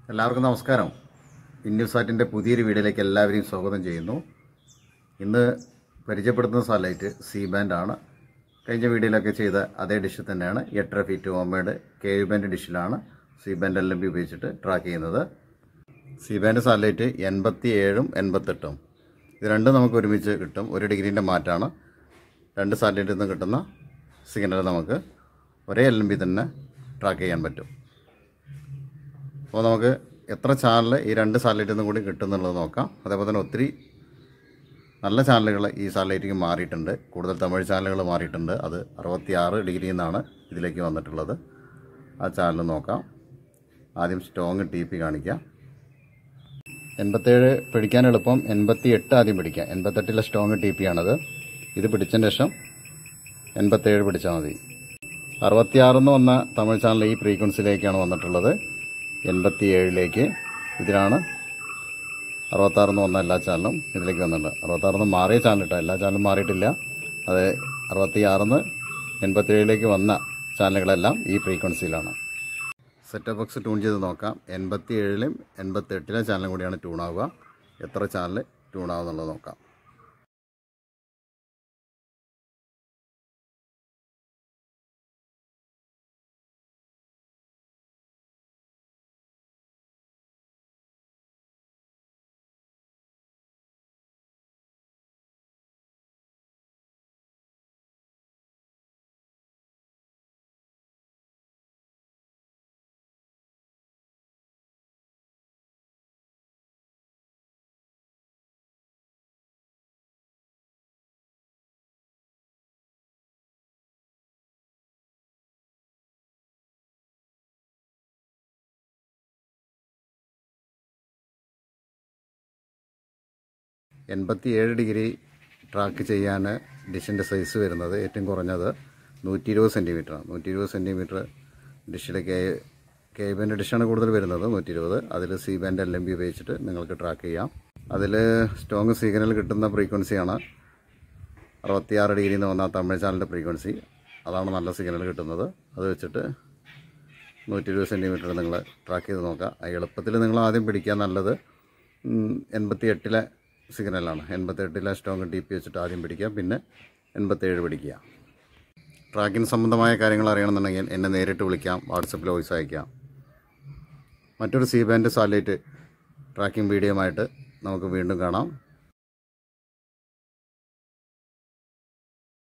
എല്ലാവർക്കും നമസ്കാരം ഇന്ന്യൂസാറ്റിൻ്റെ പുതിയൊരു വീഡിയോയിലേക്ക് എല്ലാവരെയും സ്വാഗതം ചെയ്യുന്നു ഇന്ന് പരിചയപ്പെടുത്തുന്ന സാറ്റലൈറ്റ് സി ബാൻഡാണ് കഴിഞ്ഞ വീഡിയോയിലൊക്കെ ചെയ്ത അതേ ഡിഷിൽ തന്നെയാണ് എട്ടര ഫീറ്റ് ഓമയുടെ കെ യു ബാൻഡ് ഡിഷിലാണ് C band L M B ഉപയോഗിച്ചിട്ട് ട്രാക്ക് ചെയ്യുന്നത് സി ബാൻഡ് സാറ്റലൈറ്റ് എൺപത്തി ഏഴും എൺപത്തെട്ടും ഇത് രണ്ടും നമുക്ക് ഒരുമിച്ച് കിട്ടും ഒരു ഡിഗ്രീൻ്റെ മാറ്റാണ് രണ്ട് സാറ്റലൈറ്റിൽ നിന്ന് കിട്ടുന്ന സിഗ്നൽ നമുക്ക് ഒരേ എൽ എം ബി തന്നെ ട്രാക്ക് ചെയ്യാൻ പറ്റും അപ്പോൾ നമുക്ക് എത്ര ചാനൽ ഈ രണ്ട് സാറ്റലൈറ്റിൽ നിന്നും കൂടി കിട്ടുന്നുള്ളത് നോക്കാം അതേപോലെ തന്നെ ഒത്തിരി നല്ല ചാനലുകൾ ഈ സാറ്റലൈറ്റിക്ക് മാറിയിട്ടുണ്ട് കൂടുതൽ തമിഴ് ചാനലുകൾ മാറിയിട്ടുണ്ട് അത് അറുപത്തി ആറ് ഡിഗ്രിയിൽ നിന്നാണ് ഇതിലേക്ക് വന്നിട്ടുള്ളത് ആ ചാനൽ നോക്കാം ആദ്യം സ്ട്രോങ് ടി പി കാണിക്കാം എൺപത്തേഴ് പിടിക്കാൻ എളുപ്പം എൺപത്തി എട്ട് ആദ്യം പിടിക്കാം എൺപത്തെട്ടിലെ സ്ട്രോങ് ടി പി ആണത് ഇത് പിടിച്ചതിന് ശേഷം എൺപത്തേഴ് പിടിച്ചാൽ മതി അറുപത്തിയാറിന്ന് വന്ന തമിഴ് ചാനൽ ഈ ഫ്രീക്വൻസിയിലേക്കാണ് വന്നിട്ടുള്ളത് എൺപത്തി ഏഴിലേക്ക് ഇതിലാണ് അറുപത്താറിന്ന് വന്ന എല്ലാ ചാനലും ഇതിലേക്ക് വന്നിട്ടുണ്ട് അറുപത്താറിന്ന് മാറിയ ചാനൽ കേട്ടോ എല്ലാ ചാനലും മാറിയിട്ടില്ല അത് അറുപത്തി ആറിന്ന് എൺപത്തിയേഴിലേക്ക് വന്ന ചാനലുകളെല്ലാം ഈ ഫ്രീക്വൻസിയിലാണ് സെറ്റപ്പ് ബോക്സ് ട്യൂൺ ചെയ്ത് നോക്കാം എൺപത്തി ഏഴിലും എൺപത്തി എട്ടിലെ ചാനലും കൂടിയാണ് ട്യൂൺ ആവുക എത്ര ചാനൽ ട്യൂൺ ആവുന്നുള്ളത് നോക്കാം എൺപത്തി ഏഴ് ഡിഗ്രി ട്രാക്ക് ചെയ്യാൻ ഡിഷിൻ്റെ സൈസ് വരുന്നത് ഏറ്റവും കുറഞ്ഞത് നൂറ്റി ഇരുപത് സെൻറ്റിമീറ്ററാണ് നൂറ്റി ഇരുപത് സെൻറ്റിമീറ്റർ ഡിഷിലെ കെ കെ ബാൻഡ് ഡിഷാണ് കൂടുതൽ വരുന്നത് നൂറ്റി ഇരുപത് അതിൽ C band L M B ഉപയോഗിച്ചിട്ട് നിങ്ങൾക്ക് ട്രാക്ക് ചെയ്യാം അതിൽ സ്ട്രോങ് സിഗ്നൽ കിട്ടുന്ന ഫ്രീക്വൻസിയാണ് അറുപത്തിയാറ് ഡിഗ്രിയിൽ നിന്ന് വന്ന തമിഴ് ചാനലിൻ്റെ ഫ്രീക്വൻസി അതാണ് നല്ല സിഗ്നൽ കിട്ടുന്നത് അത് വെച്ചിട്ട് നൂറ്റി ഇരുപത് സെൻറ്റിമീറ്റർ നിങ്ങൾ ട്രാക്ക് ചെയ്ത് നോക്കുക ആ എളുപ്പത്തിൽ നിങ്ങൾ ആദ്യം പിടിക്കാൻ നല്ലത് എൺപത്തി എട്ടിലെ സിഗ്നലാണ് എൺപത്തെട്ടിലെ സ്ട്രോങ് ടി പി വെച്ചിട്ട് ആദ്യം പിടിക്കുക പിന്നെ എൺപത്തേഴ് പിടിക്കുക ട്രാക്കിംഗ് സംബന്ധമായ കാര്യങ്ങൾ അറിയണമെന്നുണ്ടെങ്കിൽ എന്നെ നേരിട്ട് വിളിക്കാം വാട്സപ്പിൽ വോയിസ് അയക്കാം മറ്റൊരു സി ബാൻഡ് സാറ്റലൈറ്റ് ട്രാക്കിംഗ് വീഡിയോയുമായിട്ട് നമുക്ക് വീണ്ടും കാണാം